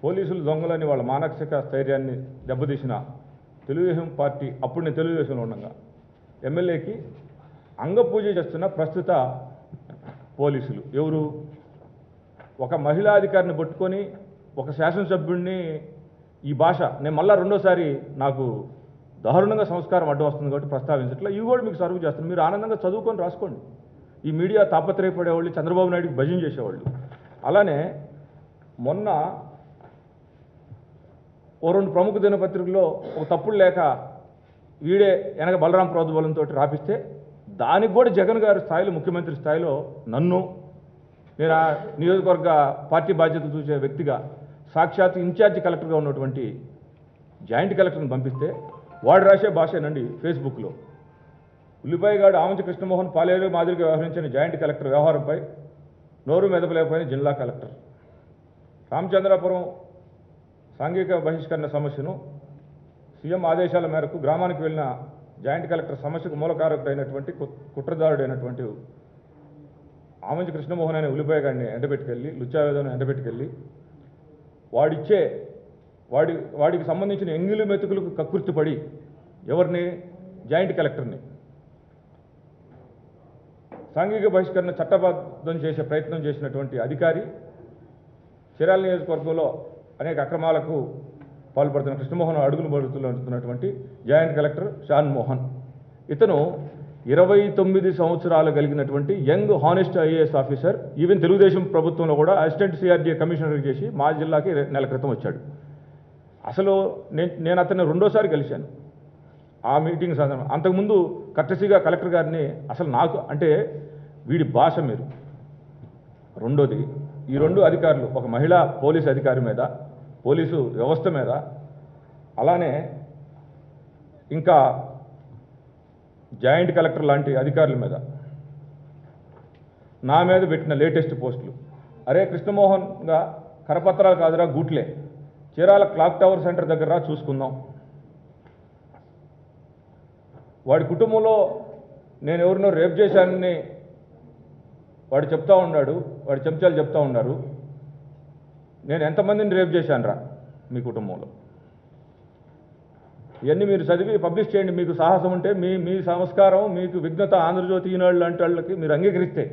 పోలీసులు దొంగలని వాళ్ళ మానసిక స్థైర్యాన్ని దెబ్బతీసిన తెలుగుదేశం పార్టీ అప్పుడు నేను తెలుగుదేశంలో ఉండగా ఎమ్మెల్యేకి అంగపూజ చేస్తున్న ప్రస్తుత పోలీసులు ఎవరు ఒక మహిళా అధికారిని పట్టుకొని ఒక శాసనసభ్యుడిని ఈ భాష నేను మళ్ళా రెండోసారి నాకు దారుణంగా సంస్కారం అడ్డు వస్తుంది కాబట్టి ప్రస్తావించట్లా ఇవి కూడా మీకు సర్వ్ చేస్తాను మీరు ఆనందంగా చదువుకొని రాసుకోండి ఈ మీడియా తాపత్రయపడేవాళ్ళు చంద్రబాబు నాయుడుకి భజన చేసేవాళ్ళు అలానే మొన్న ఓ రెండు ప్రముఖ దినపత్రికల్లో ఒక తప్పుడు లేక వీడే వెనక బలరాం ప్రోద్బలంతో రాపిస్తే దానికి కూడా జగన్ గారి స్థాయిలో ముఖ్యమంత్రి స్థాయిలో నన్ను నేను ఆ నియోజకవర్గ పార్టీ బాధ్యతలు చూసే వ్యక్తిగా సాక్షాత్ ఇన్ఛార్జి కలెక్టర్గా ఉన్నటువంటి జాయింట్ కలెక్టర్ని పంపిస్తే వాడు రాసే భాషేనండి ఫేస్బుక్లో ఉల్లిపాయగాడు ఆమంచి కృష్ణమోహన్ పాలేరు మాదిరిగా వ్యవహరించిన జాయింట్ కలెక్టర్ వ్యవహారంపై నోరు మెదపలేకపోయిన జిల్లా కలెక్టర్ రామచంద్రాపురం సాంఘిక బహిష్కరణ సమస్యను సీఎం ఆదేశాల మేరకు గ్రామానికి వెళ్ళిన జాయింట్ కలెక్టర్ సమస్యకు మూలకారకుడైనటువంటి కు- కుట్రదారుడైనటువంటి ఆమంచి కృష్ణమోహన్ అనే ఉల్లిపాయగాడిని ఎండబెట్టుకెళ్ళి లుచ్చావేదను ఎండబెట్టుకెళ్ళి వాడిచ్చే వాడి వాడికి సంబంధించిన ఎంగిలి మెతుకులకు కక్కుర్తిపడి ఎవరిని జాయింట్ కలెక్టర్ని సాంఘిక బహిష్కరణ చట్టబద్ధం చేసే ప్రయత్నం చేసినటువంటి అధికారి చీరాల నియోజకవర్గంలో అనేక అక్రమాలకు పాల్పడుతున్న కృష్ణమోహన్ అడుగులు పడుతున్నటువంటి జాయింట్ కలెక్టర్ షాన్ మోహన్ ఇతను ఇరవై తొమ్మిది సంవత్సరాలు కలిగినటువంటి young honest IAS officer even Telugu Desam ప్రభుత్వంలో కూడా అసిస్టెంట్ సిఆర్డీఏ కమిషనర్ చేసి మా జిల్లాకి రె- నెల క్రితం వచ్చాడు అసలు నేను నేను అతన్ని రెండోసారి కలిశాను ఆ మీటింగ్ సందర్భం అంతకుముందు కట్టసిగా కలెక్టర్ గారిని అసలు నాకు అంటే వీడి భాష మీరు రెండోది ఈ రెండు అధికారులు ఒక మహిళా పోలీసు అధికారి మీద పోలీసు వ్యవస్థ మీద అలానే ఇంకా జాయింట్ కలెక్టర్ లాంటి అధికారుల మీద నా మీద పెట్టిన లేటెస్ట్ పోస్టులు అరే కృష్ణమోహన్గా కరపత్రాలు కాదురా గూట్లే చీరాల క్లాక్ టవర్ సెంటర్ దగ్గర రా చూసుకుందాం వాడి కుటుంబంలో నేను ఎవరినో రేప్ చేశానని వాడు చెప్తా ఉన్నాడు వాడి చెంచాలు చెప్తా ఉన్నారు నేను ఎంతమందిని రేప్ చేశానురా మీ కుటుంబంలో ఇవన్నీ మీరు చదివి పబ్లిష్ చేయండి మీకు సాహసం ఉంటే మీ మీ సంస్కారం మీకు విఘ్నత ఆంధ్రజ్యోతి ఈనాడు లాంటి వాళ్ళకి మీరు అంగీకరిస్తే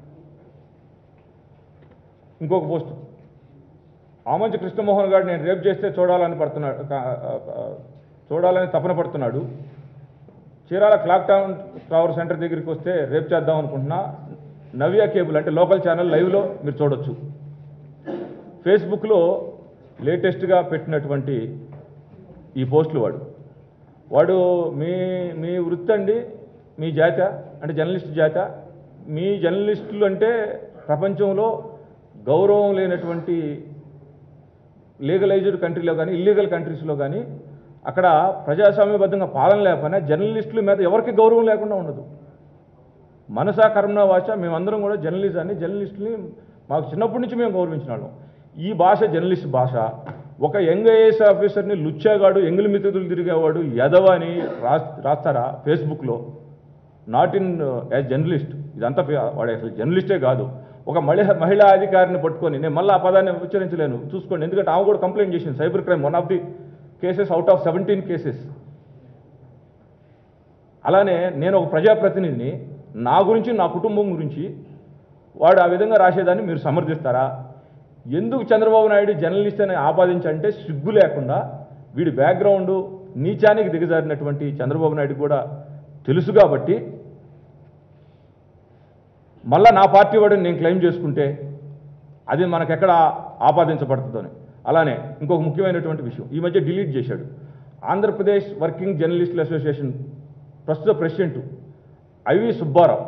ఇంకొక పోస్ట్ ఆమంచి కృష్ణమోహన్ గారు నేను రేప్ చేస్తే చూడాలని పడుతున్నాడు కా- ఆ, ఆ, చూడాలని తపన పడుతున్నాడు Chirala clock town tower centre దగ్గరికి వస్తే రేప్ చేద్దాం అనుకుంటున్నా నవ్య కేబుల్ అంటే లోకల్ ఛానల్ లైవ్లో మీరు చూడొచ్చు ఫేస్బుక్లో లేటెస్ట్గా పెట్టినటువంటి ఈ పోస్టులు వాడు వాడు మీ మీ వృత్తి అండి మీ జాత అంటే జర్నలిస్ట్ జాత మీ జర్నలిస్టులు అంటే ప్రపంచంలో గౌరవం లేనటువంటి లీగలైజ్డ్ కంట్రీలో కానీ ఇల్లీగల్ కంట్రీస్లో కానీ అక్కడ ప్రజాస్వామ్యబద్ధంగా పాలన లేకపోయినా జర్నలిస్టుల మీద ఎవరికి గౌరవం లేకుండా ఉండదు మనసా కర్మ భాష మేమందరం కూడా జర్నలిజాన్ని జర్నలిస్టుని మాకు చిన్నప్పటి నుంచి మేము గౌరవించిన వాళ్ళం ఈ భాష జర్నలిస్ట్ భాష ఒక యంగ్ ఐఏఎస్ ఆఫీసర్ని లుచ్చాగాడు ఎంగిలి మిత్రులు తిరిగేవాడు యదవ అని రాస్ రాస్తారా ఫేస్బుక్లో నాట్ ఇన్ యాజ్ జర్నలిస్ట్ ఇదంతా ఫే- వాడు అసలు జర్నలిస్టే కాదు ఒక మహిళ మహిళా అధికారిని పట్టుకొని నేను మళ్ళీ ఆ పదాన్ని ఉచ్చరించలేను చూసుకోండి ఎందుకంటే ఆమె కూడా కంప్లైంట్ చేసింది cyber crime one of the cases out of seventeen cases అలానే నేను ఒక ప్రజాప్రతినిధిని నా గురించి నా కుటుంబం గురించి వాడు ఆ విధంగా రాసేదాన్ని మీరు సమర్థిస్తారా ఎందుకు చంద్రబాబు నాయుడు జర్నలిస్ట్ అని ఆపాదించంటే సిగ్గు లేకుండా వీడి బ్యాక్గ్రౌండ్ నీచానికి దిగజారినటువంటి చంద్రబాబు నాయుడు కూడా తెలుసు కాబట్టి మళ్ళా నా పార్టీ వాడిని నేను క్లెయిమ్ చేసుకుంటే అది మనకెక్కడ ఆపాదించబడుతుందని అలానే ఇంకొక ముఖ్యమైనటువంటి విషయం ఈ మధ్య డిలీట్ చేశాడు ఆంధ్రప్రదేశ్ వర్కింగ్ జర్నలిస్టుల అసోసియేషన్ ప్రస్తుత ప్రెసిడెంట్ ఐవి సుబ్బారావు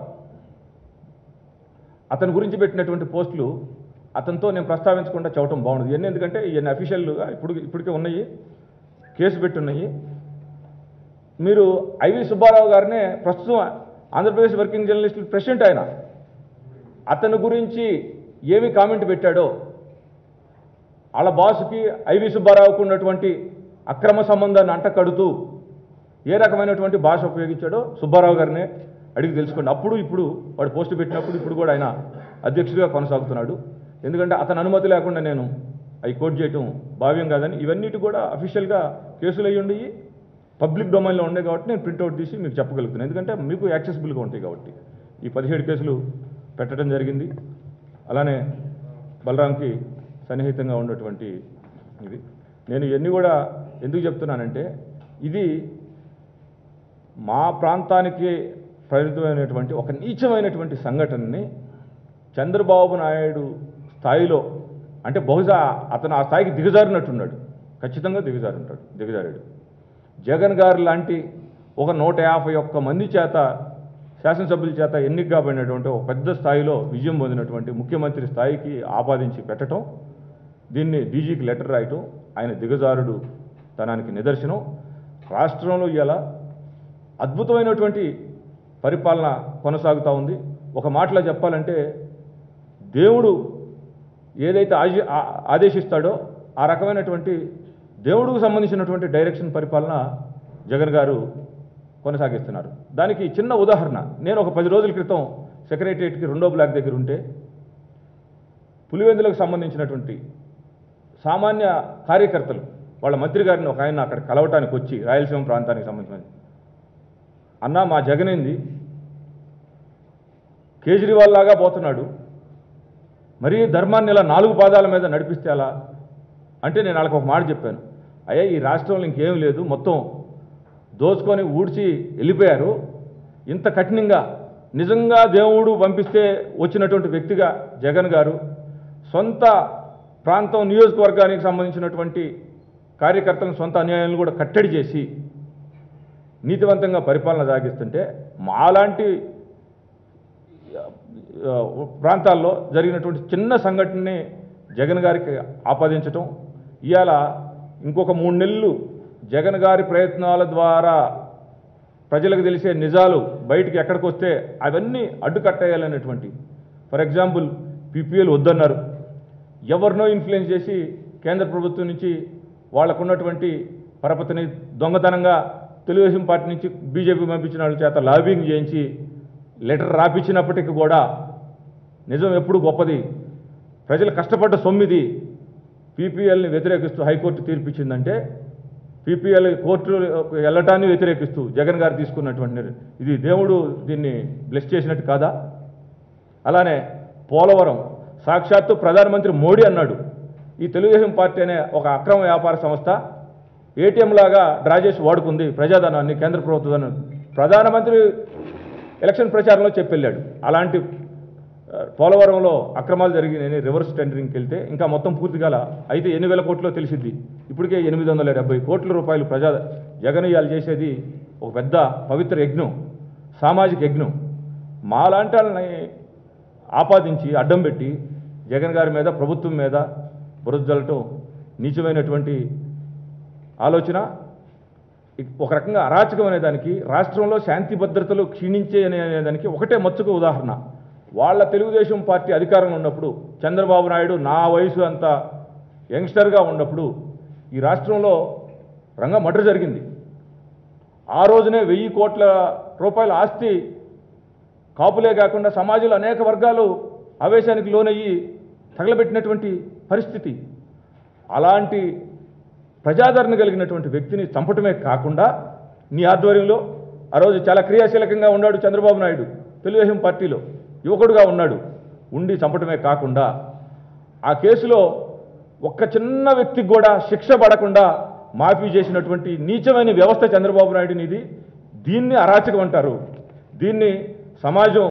అతని గురించి పెట్టినటువంటి పోస్టులు అతనితో నేను ప్రస్తావించకుండా చెప్పడం బాగుండదు ఇవన్నీ ఎందుకంటే ఇవన్నీ అఫీషియల్గా ఇప్పుడు ఇప్పటికే ఉన్నాయి కేసు పెట్టున్నాయి మీరు ఐవి సుబ్బారావు గారినే ప్రస్తుతం ఆంధ్రప్రదేశ్ వర్కింగ్ జర్నలిస్టుల ప్రెసిడెంట్ ఆయన అతని గురించి ఏమి కామెంట్ పెట్టాడో వాళ్ళ బాసుకి ఐవి సుబ్బారావుకు ఉన్నటువంటి అక్రమ సంబంధాన్ని అంటకడుతూ ఏ రకమైనటువంటి భాష ఉపయోగించాడో సుబ్బారావు గారినే అడిగి తెలుసుకోండి అప్పుడు ఇప్పుడు వాడు పోస్ట్ పెట్టినప్పుడు ఇప్పుడు కూడా ఆయన అధ్యక్షుడిగా కొనసాగుతున్నాడు ఎందుకంటే అతని అనుమతి లేకుండా నేను అవి కోట్ చేయటం భావ్యం కాదని ఇవన్నిటి కూడా అఫీషియల్గా కేసులు అయ్యి ఉండి పబ్లిక్ డొమైన్లో ఉండే కాబట్టి నేను ప్రింట్అవుట్ తీసి మీకు చెప్పగలుగుతున్నాను ఎందుకంటే మీకు యాక్సెసిబుల్గా ఉంటాయి కాబట్టి ఈ పదిహేడు కేసులు పెట్టడం జరిగింది అలానే బలరాంకి సన్నిహితంగా ఉన్నటువంటి ఇది నేను ఇవన్నీ కూడా ఎందుకు చెప్తున్నానంటే ఇది మా ప్రాంతానికి పరిమితమైనటువంటి ఒక నీచమైనటువంటి సంఘటనని చంద్రబాబు నాయుడు స్థాయిలో అంటే బహుశా అతను ఆ స్థాయికి దిగజారినట్టున్నాడు ఖచ్చితంగా దిగజారి ఉంటాడు దిగజారాడు జగన్ గారు లాంటి ఒక నూట యాభై ఒక్క మంది చేత శాసనసభ్యుల చేత ఎన్నిక కాబడినటువంటి ఒక పెద్ద స్థాయిలో విజయం పొందినటువంటి ముఖ్యమంత్రి స్థాయికి ఆపాదించి పెట్టడం దీన్ని డీజీకి లెటర్ రాయటం ఆయన దిగజారుడు తనానికి నిదర్శనం రాష్ట్రంలో ఇలా అద్భుతమైనటువంటి పరిపాలన కొనసాగుతూ ఉంది ఒక మాటలో చెప్పాలంటే దేవుడు ఏదైతే ఆజ- ఆ- ఆదేశిస్తాడో ఆ రకమైనటువంటి దేవుడికి సంబంధించినటువంటి డైరెక్షన్ పరిపాలన జగన్ గారు కొనసాగిస్తున్నారు దానికి చిన్న ఉదాహరణ నేను ఒక పది రోజుల క్రితం సెక్రటరియట్కి రెండో బ్లాక్ దగ్గర ఉంటే పులివెందులకు సంబంధించినటువంటి సామాన్య కార్యకర్తలు వాళ్ళ మంత్రి గారిని ఒక ఆయన అక్కడ కలవటానికి వచ్చి రాయలసీమ ప్రాంతానికి సంబంధించిన అన్న మా జగనేంది కేజ్రీవాల్ లాగా పోతున్నాడు మరీ ధర్మాన్ని ఇలా నాలుగు పాదాల మీద నడిపిస్తే అలా అంటే నేను వాళ్ళకి ఒక మాట చెప్పాను అయ్యా ఈ రాష్ట్రంలో ఇంకేం లేదు మొత్తం దోచుకొని ఊడ్చి వెళ్ళిపోయారు ఇంత కఠినంగా నిజంగా దేవుడు పంపిస్తే వచ్చినటువంటి వ్యక్తిగా జగన్ గారు సొంత ప్రాంతం నియోజకవర్గానికి సంబంధించినటువంటి కార్యకర్తలను సొంత అన్యాయాలను కూడా కట్టడి చేసి నీతివంతంగా పరిపాలన సాగిస్తుంటే మాలాంటి ఆ, ప్రాంతాల్లో జరిగినటువంటి చిన్న సంఘటనని జగన్ గారికి ఆపాదించటం ఇవాళ ఇంకొక మూడు నెలలు జగన్ గారి ప్రయత్నాల ద్వారా ప్రజలకు తెలిసే నిజాలు బయటికి ఎక్కడికి వస్తే అవన్నీ అడ్డుకట్టేయాలనేటువంటి ఫర్ ఎగ్జాంపుల్ పీపీఎల్ వద్దన్నారు ఎవరినో ఇన్ఫ్లుయెన్స్ చేసి కేంద్ర ప్రభుత్వం నుంచి వాళ్ళకున్నటువంటి పరపతిని దొంగతనంగా తెలుగుదేశం పార్టీ నుంచి బీజేపీ పంపించిన వాళ్ళ చేత లాబింగ్ చేయించి లెటర్ రాపించినప్పటికీ కూడా నిజం ఎప్పుడు గొప్పది ప్రజలు కష్టపడ్డ సొమ్మిది పీపీఎల్ని వ్యతిరేకిస్తూ హైకోర్టు తీర్పిచ్చిందంటే పీపీఎల్ కోర్టు వెళ్ళటాన్ని వ్యతిరేకిస్తూ జగన్ గారు తీసుకున్నటువంటి నిర్ణయం. ఇది దేవుడు దీన్ని బ్లెస్ చేసినట్టు కాదా అలానే పోలవరం సాక్షాత్తు ప్రధానమంత్రి మోడీ అన్నాడు ఈ తెలుగుదేశం పార్టీ అనే ఒక అక్రమ వ్యాపార సంస్థ ఏటీఎం లాగా డ్రా చేసి వాడుకుంది ప్రజాధనాన్ని కేంద్ర ప్రభుత్వాన్ని ప్రధానమంత్రి ఎలక్షన్ ప్రచారంలో చెప్పెళ్ళాడు అలాంటి ఆ, పోలవరంలో అక్రమాలు జరిగినాయని రివర్స్ టెండరింగ్కి వెళ్తే ఇంకా మొత్తం పూర్తి కాల అయితే ఎన్ని వేల కోట్లో తెలిసిద్ది ఇప్పటికే ఎనిమిది వందల డెబ్బై కోట్ల రూపాయలు ప్రజా జగన్ ఇవాళ చేసేది ఒక పెద్ద పవిత్ర యజ్ఞం సామాజిక యజ్ఞం మాలాంటి వాళ్ళని ఆపాదించి అడ్డం పెట్టి జగన్ గారి మీద ప్రభుత్వం మీద బురద జల్లటం నీచమైనటువంటి ఆలోచన ఇ- ఒక రకంగా అరాచకం అనే దానికి రాష్ట్రంలో శాంతి భద్రతలు క్షీణించే అనే దానికి ఒకటే మచ్చుకు ఉదాహరణ వాళ్ళ తెలుగుదేశం పార్టీ అధికారంలో ఉన్నప్పుడు చంద్రబాబు నాయుడు నా వయసు అంత యంగ్స్టర్గా ఉన్నప్పుడు ఈ రాష్ట్రంలో రంగ మర్డర్ జరిగింది ఆ రోజునే వెయ్యి కోట్ల రూపాయల ఆస్తి కాపులే కాకుండా సమాజంలో అనేక వర్గాలు ఆవేశానికి లోనయ్యి తగలబెట్టినటువంటి పరిస్థితి అలాంటి ప్రజాదరణ కలిగినటువంటి వ్యక్తిని చంపటమే కాకుండా నీ ఆధ్వర్యంలో ఆ రోజు చాలా క్రియాశీలకంగా ఉన్నాడు చంద్రబాబు నాయుడు తెలుగుదేశం పార్టీలో యువకుడుగా ఉన్నాడు ఉండి చంపటమే కాకుండా ఆ కేసులో ఒక్క చిన్న వ్యక్తికి కూడా శిక్ష పడకుండా మాఫీ చేసినటువంటి నీచమైన వ్యవస్థ చంద్రబాబు నాయుడుని ఇది దీన్ని అరాచకం అంటారు దీన్ని సమాజం